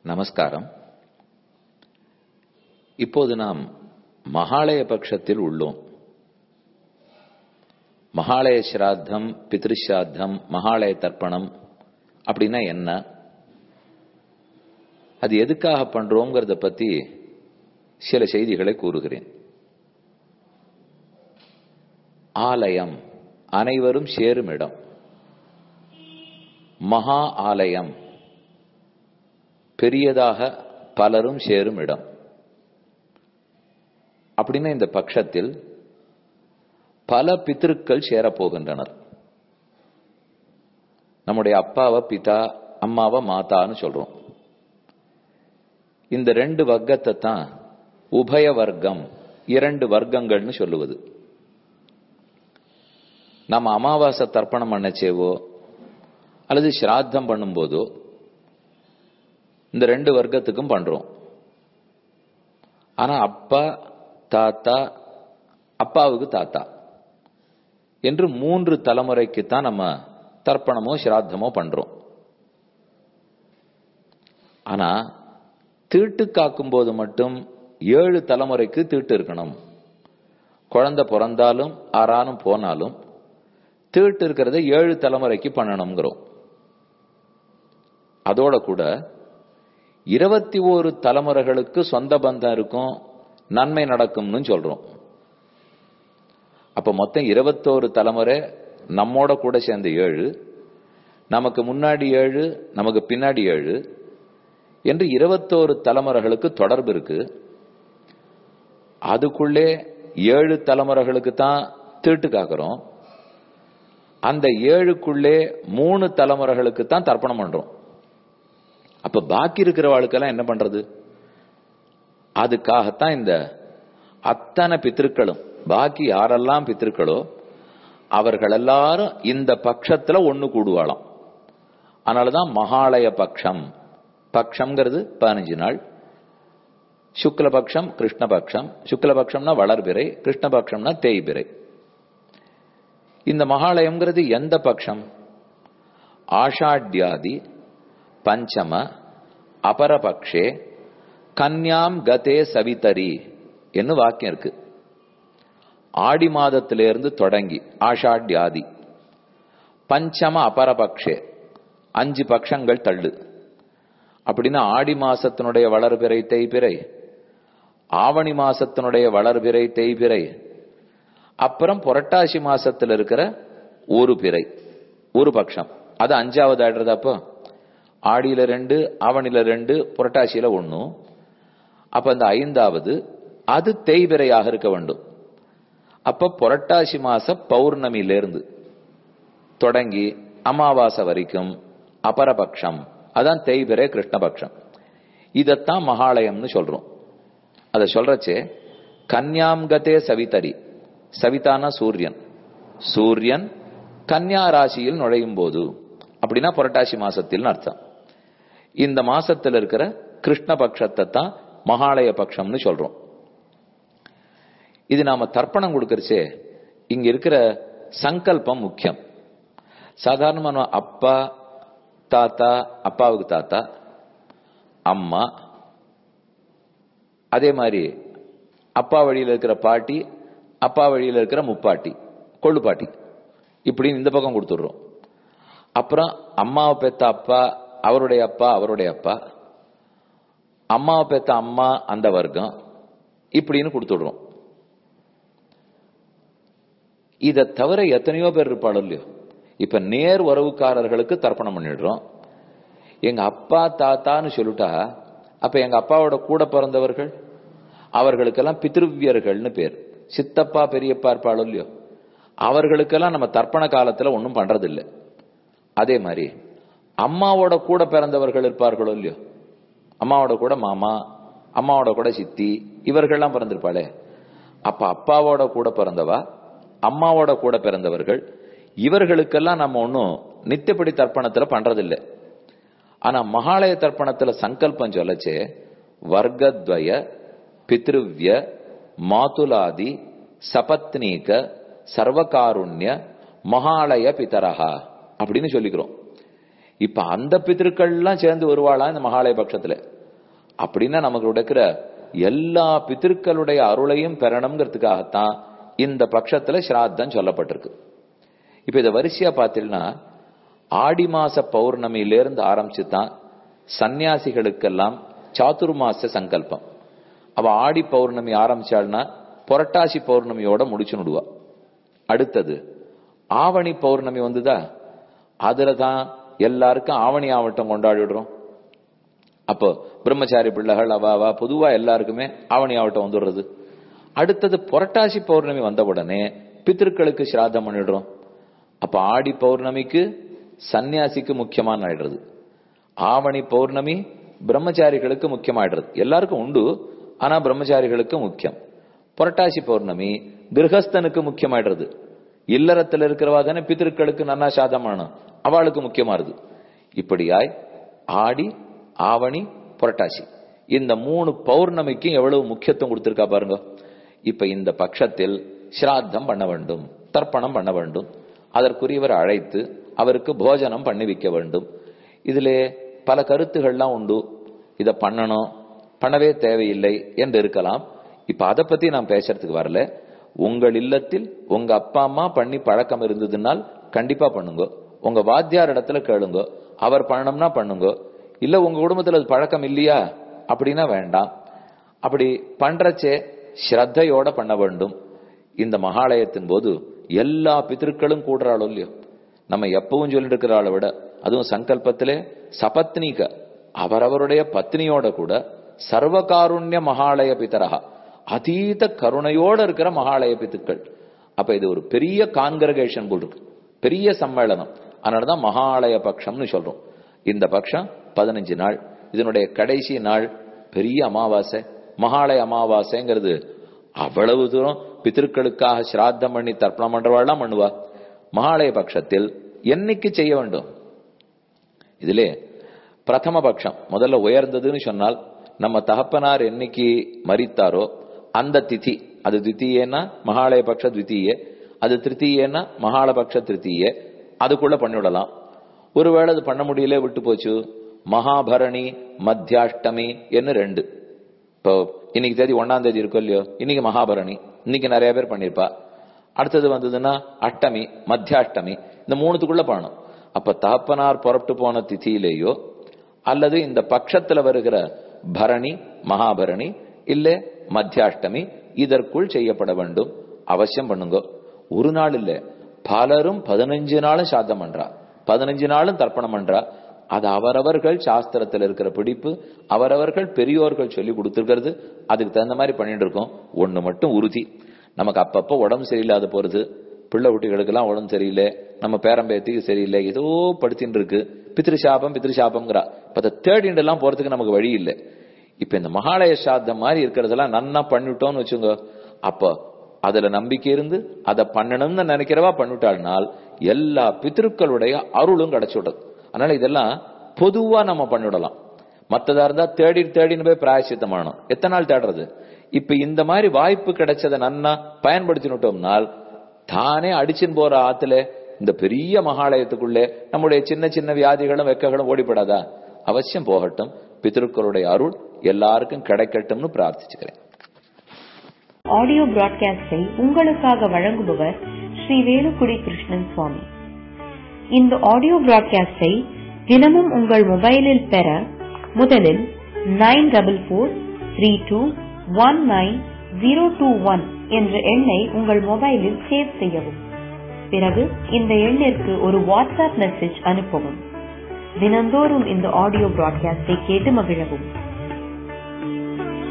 நமஸ்காரம் இப்போது நாம் மகாலய பட்சத்தில் உள்ளோம் மகாலய சிராத்தம் பித்ருஷாத்தம் மகாலய தர்ப்பணம் அப்படின்னா என்ன அது எதுக்காக பண்றோங்கிறத பத்தி சில செய்திகளை கூறுகிறேன் ஆலயம் அனைவரும் சேரும் இடம் மகா ஆலயம் பெரியதாக பலரும் சேரும் இடம் அப்படின்னு இந்த பட்சத்தில் பல பித்திருக்கள் சேரப்போகின்றனர் நம்முடைய அப்பாவை பிதா அம்மாவை மாதான்னு சொல்றோம் இந்த ரெண்டு வர்க்கத்தை தான் உபய வர்க்கம் இரண்டு வர்க்கங்கள்னு சொல்லுவது நம்ம அமாவாசை தர்ப்பணம் பண்ணச்சேவோ அல்லது சிராத்தம் பண்ணும்போதோ இந்த ரெண்டு வர்க்கத்துக்கும் பண்றோம் ஆனா அப்பா தாத்தா அப்பாவுக்கு தாத்தா என்று மூன்று தலைமுறைக்கு தான் நம்ம தர்ப்பணமோ சிராத்தமோ பண்றோம் ஆனா தீட்டு காக்கும் போது மட்டும் ஏழு தலைமுறைக்கு தீட்டு இருக்கணும் குழந்தை பிறந்தாலும் ஆறானும் போனாலும் தீட்டு இருக்கிறத ஏழு தலைமுறைக்கு பண்ணணுங்கிறோம் அதோட கூட இருபத்தி ஓரு தலைமுறைகளுக்கு சொந்த பந்தம் இருக்கும் நன்மை நடக்கும்னு சொல்றோம் அப்ப மொத்தம் இருபத்தோரு தலைமுறை நம்மோட கூட சேர்ந்த ஏழு நமக்கு முன்னாடி ஏழு நமக்கு பின்னாடி ஏழு என்று இருபத்தோரு தலைமுறைகளுக்கு தொடர்பு இருக்கு அதுக்குள்ளே ஏழு தலைமுறைகளுக்கு தான் தீட்டு காக்கிறோம் அந்த ஏழுக்குள்ளே மூணு தலைமுறைகளுக்கு தான் தர்ப்பணம் பண்றோம் அப்ப பாக்கி இருக்கிறவாளுக்கெல்லாம் என்ன பண்றது அதுக்காகத்தான் இந்த அத்தனை பித்திருக்களும் பாக்கி யாரெல்லாம் பித்திருக்களோ அவர்கள் எல்லாரும் இந்த பட்சத்துல ஒண்ணு கூடுவாளாம் அதனாலதான் மகாலய பட்சம் பக்ஷம்ங்கிறது பதினஞ்சு நாள் சுக்லபக்ஷம் கிருஷ்ணபக்ஷம் சுக்லபக்ஷம்னா வளர்பிறை கிருஷ்ணபக்ஷம்னா தேய்பிறை இந்த மகாலயம்ங்கிறது எந்த பட்சம் ஆஷாட்யாதி பஞ்சம அபரபக்ஷே கன்யாம் கதே சவிதரி என்று வாக்கியம் இருக்கு ஆடி மாதத்திலிருந்து தொடங்கி ஆஷாட்யாதி பஞ்சம அபரபக்ஷே அஞ்சு பட்சங்கள் தள்ளு அப்படின்னா ஆடி மாசத்தினுடைய வளர்பிறை தேய்பிறை ஆவணி மாசத்தினுடைய வளர்பிறை தேய்பிறை அப்புறம் புரட்டாசி மாசத்துல இருக்கிற ஒரு பிறை ஒரு பட்சம் அது அஞ்சாவது ஆடுறது அப்போ ஆடியில ரெண்டு ஆவணில ரெண்டு புரட்டாசியில ஒண்ணு அப்ப அந்த ஐந்தாவது அது தேய்பிறையாக இருக்க வேண்டும் அப்ப புரட்டாசி மாச பௌர்ணமியிலிருந்து தொடங்கி அமாவாசை வரைக்கும் அபரபக்ஷம் அதான் தேய்பிறை கிருஷ்ணபக்ஷம் இதத்தான் மகாலயம்னு சொல்றோம் அதை சொல்றச்சே கன்யாம்கதே சவிதரி சவிதானா சூரியன் சூரியன் கன்யா ராசியில் நுழையும் போது அப்படின்னா புரட்டாசி மாசத்தில் அர்த்தம் இந்த மாசத்தில் இருக்கிற கிருஷ்ணபக்ஷத்தை தான் மகாலய பட்சம்னு சொல்றோம் இது நாம தர்ப்பணம் கொடுக்கறச்சே இங்க இருக்கிற சங்கல்பம் முக்கியம் சாதாரணமான அப்பா தாத்தா அப்பாவுக்கு தாத்தா அம்மா அதே மாதிரி அப்பா வழியில் இருக்கிற பாட்டி அப்பா வழியில் இருக்கிற முப்பாட்டி கொள்ளு பாட்டி இப்படின்னு இந்த பக்கம் கொடுத்துடுறோம் அப்புறம் அம்மாவை பெத்த அப்பா அவருடைய அப்பா அவருடைய அப்பா அம்மாவை பெத்த அம்மா அந்த வர்க்கம் இப்படின்னு கொடுத்துடுறோம் இதை தவிர எத்தனையோ பேர் இருப்பாளோ இல்லையோ இப்ப நேர் உறவுக்காரர்களுக்கு தர்ப்பணம் பண்ணிடுறோம் எங்க அப்பா தாத்தான்னு சொல்லிட்டா அப்ப எங்க அப்பாவோட கூட பிறந்தவர்கள் அவர்களுக்கெல்லாம் பித்ருவியர்கள்னு பேர் சித்தப்பா பெரியப்பா இருப்பாளோ இல்லையோ அவர்களுக்கெல்லாம் நம்ம தர்ப்பண காலத்துல ஒன்றும் பண்றதில்லை அதே மாதிரி அம்மாவோட கூட பிறந்தவர்கள் இருப்பார்களோ இல்லையோ அம்மாவோட கூட மாமா அம்மாவோட கூட சித்தி இவர்கள்லாம் பிறந்திருப்பாளே அப்ப அப்பாவோட கூட பிறந்தவா அம்மாவோட கூட பிறந்தவர்கள் இவர்களுக்கெல்லாம் நம்ம ஒன்றும் நித்தியப்படி தர்ப்பணத்துல பண்றதில்லை ஆனா மகாலய தர்ப்பணத்துல சங்கல்பம் சொல்லச்சே வர்க்கத்வய பித்ருவிய மாதுலாதி சபத்னீக சர்வகாருண்ய மகாலய பிதரஹா அப்படின்னு சொல்லிக்கிறோம் இப்ப அந்த பித்திருக்கள்லாம் சேர்ந்து வருவாளா இந்த மகாலய பட்சத்துல அப்படின்னா நமக்கு இருக்கிற எல்லா பித்திருக்களுடைய அருளையும் பெறணுங்கிறதுக்காகத்தான் இந்த பட்சத்துல ஸ்ராத்தம் சொல்லப்பட்டிருக்கு இப்ப இதை வரிசையா பார்த்தீங்கன்னா ஆடி மாச பௌர்ணமியிலிருந்து ஆரம்பிச்சு தான் சன்னியாசிகளுக்கெல்லாம் சாதுர்மாச சங்கல்பம் அவ ஆடி பௌர்ணமி ஆரம்பிச்சாள்னா புரட்டாசி பௌர்ணமியோட முடிச்சு விடுவா அடுத்தது ஆவணி பௌர்ணமி வந்துதா அதுல தான் எல்லாருக்கும் ஆவணி ஆவட்டம் கொண்டாடிடுறோம் அப்போ பிரம்மச்சாரி பிள்ளைகள் அவ அவ பொதுவா எல்லாருக்குமே ஆவணி ஆவட்டம் வந்துடுறது அடுத்தது புரட்டாசி பௌர்ணமி வந்த உடனே பித்திருக்களுக்கு சிராதம் பண்ணிடுறோம் அப்ப ஆடி பௌர்ணமிக்கு சன்னியாசிக்கு முக்கியமான ஆயிடுறது ஆவணி பௌர்ணமி பிரம்மச்சாரிகளுக்கு முக்கியமாயிடுறது எல்லாருக்கும் உண்டு ஆனா பிரம்மச்சாரிகளுக்கு முக்கியம் புரட்டாசி பௌர்ணமி கிரகஸ்தனுக்கு முக்கியமாயிடுறது இல்லறத்துல இருக்கிறவா தானே பித்திருக்களுக்கு நன்னா சாதமானும் அவளுக்கு முக்கியமாறுது இப்படியாய் ஆடி ஆவணி புரட்டாசி இந்த மூணு பௌர்ணமிக்கும் எவ்வளவு முக்கியத்துவம் கொடுத்திருக்கா பாருங்க இப்ப இந்த பட்சத்தில் ஸ்ராத்தம் பண்ண வேண்டும் தர்ப்பணம் பண்ண வேண்டும் அதற்குரியவர் அழைத்து அவருக்கு போஜனம் பண்ணி வைக்க வேண்டும் இதுல பல கருத்துகள்லாம் உண்டு இத பண்ணணும் பண்ணவே தேவையில்லை என்று இருக்கலாம் இப்ப அதை பத்தி நான் பேசுறதுக்கு வரல உங்கள் இல்லத்தில் உங்க அப்பா அம்மா பண்ணி பழக்கம் இருந்ததுனால் கண்டிப்பா பண்ணுங்க உங்க வாத்தியார் இடத்துல கேளுங்க அவர் பண்ணணும்னா பண்ணுங்க இல்ல உங்க குடும்பத்துல அது பழக்கம் இல்லையா அப்படின்னா வேண்டாம் அப்படி பண்றச்சே ஸ்ரத்தையோட பண்ண வேண்டும் இந்த மகாலயத்தின் போது எல்லா பித்திருக்களும் கூடுறாளோ இல்லையோ நம்ம எப்பவும் சொல்லிட்டு இருக்கிறாளை விட அதுவும் சங்கல்பத்திலே சபத்னிக அவரவருடைய பத்னியோட கூட சர்வகாருண்ய மகாலய பிதரகா அதீத கருணையோட இருக்கிற மகாலய பித்துக்கள் அப்ப இது ஒரு பெரிய கான்கிரகேஷன் போல் இருக்கு பெரிய சம்மேளனம் அதனாலதான் மகாலய பட்சம்னு சொல்றோம் இந்த பட்சம் பதினஞ்சு நாள் இதனுடைய கடைசி நாள் பெரிய அமாவாசை மகாலய அமாவாசைங்கிறது அவ்வளவு தூரம் பித்திருக்களுக்காக சிராத்தம் பண்ணி தர்ப்பணம் பண்றவாள்லாம் பண்ணுவா மகாலய பட்சத்தில் என்னைக்கு செய்ய வேண்டும் இதிலே பிரதம பட்சம் முதல்ல உயர்ந்ததுன்னு சொன்னால் நம்ம தகப்பனார் என்னைக்கு மறித்தாரோ அந்த திதி அது தித்தியேன்னா மகாலய பட்ச தித்தியே அது திருத்தீயேன்னா மகாலபக்ஷ திருத்தீய அதுக்குள்ள பண்ணிவிடலாம் ஒருவேளை அது பண்ண முடியல விட்டு போச்சு மகாபரணி மத்தியாஷ்டமி என்ன ரெண்டு இப்போ இன்னைக்கு தேதி ஒன்னாம் தேதி இருக்கும் இல்லையோ இன்னைக்கு மகாபரணி இன்னைக்கு நிறைய பேர் பண்ணிருப்பா அடுத்தது வந்ததுன்னா அஷ்டமி மத்தியாஷ்டமி இந்த மூணுத்துக்குள்ள பண்ணணும் அப்ப தகப்பனார் புறப்பட்டு போன திதியிலேயோ அல்லது இந்த பட்சத்துல வருகிற பரணி மகாபரணி இல்ல மத்தியாஷ்டமி இதற்குள் செய்யப்பட வேண்டும் அவசியம் பண்ணுங்க ஒரு நாள் இல்ல பலரும் பதினஞ்சு நாளும் சாத்தம் பண்றா பதினஞ்சு நாளும் தர்ப்பணம் பண்றா அது அவரவர்கள் சாஸ்திரத்தில் இருக்கிற பிடிப்பு அவரவர்கள் பெரியோர்கள் சொல்லி கொடுத்துருக்கிறது அதுக்கு தகுந்த மாதிரி பண்ணிட்டு இருக்கோம் ஒண்ணு மட்டும் உறுதி நமக்கு அப்பப்போ உடம்பு சரியில்லாத போறது பிள்ளை குட்டிகளுக்கெல்லாம் உடம்பு சரியில்லை நம்ம பேரம்பேத்திக்கு சரியில்லை ஏதோ படுத்தின்னு இருக்கு பித்ருசாபம் பித்ருசாபம்ங்கிறா இப்ப அதை தேடிண்டு எல்லாம் போறதுக்கு நமக்கு வழி இல்லை இப்ப இந்த மகாலய சாத்தம் மாதிரி இருக்கிறதெல்லாம் நன்னா பண்ணிட்டோம்னு வச்சுங்க அப்போ அதுல நம்பிக்கை இருந்து அதை பண்ணணும்னு நினைக்கிறவா பண்ணிட்டாள்னால் எல்லா பித்திருக்களுடைய அருளும் கிடைச்சுடுறது அதனால இதெல்லாம் பொதுவா நம்ம பண்ணிவிடலாம் மத்ததா இருந்தா தேடி தேடின்னு போய் பிராயசித்தம் பண்ணணும் எத்தனை நாள் தேடுறது இப்ப இந்த மாதிரி வாய்ப்பு கிடைச்சதை நன்னா பயன்படுத்தினுட்டோம்னால் தானே அடிச்சுன்னு போற ஆத்துல இந்த பெரிய மகாலயத்துக்குள்ளே நம்முடைய சின்ன சின்ன வியாதிகளும் வெக்கங்களும் ஓடிப்படாதா அவசியம் போகட்டும் பித்திருக்களுடைய அருள் எல்லாருக்கும் கிடைக்கட்டும்னு பிரார்த்திச்சுக்கிறேன் ஆடியோ பிராட்காஸ்டை உங்களுக்காக வழங்குபவர் ஸ்ரீ வேலுக்குடி கிருஷ்ணன் சுவாமி இந்த ஆடியோ பிராட்காஸ்டை தினமும் உங்கள் மொபைலில் பெற முதலில் nine double four three two one nine zero two one என்ற எண்ணை உங்கள் மொபைலில் சேவ் செய்யவும் பிறகு இந்த எண்ணிற்கு ஒரு வாட்ஸ்அப் மெசேஜ் அனுப்பவும் தினந்தோறும் இந்த ஆடியோ பிராட்காஸ்டை கேட்டு மகிழவும்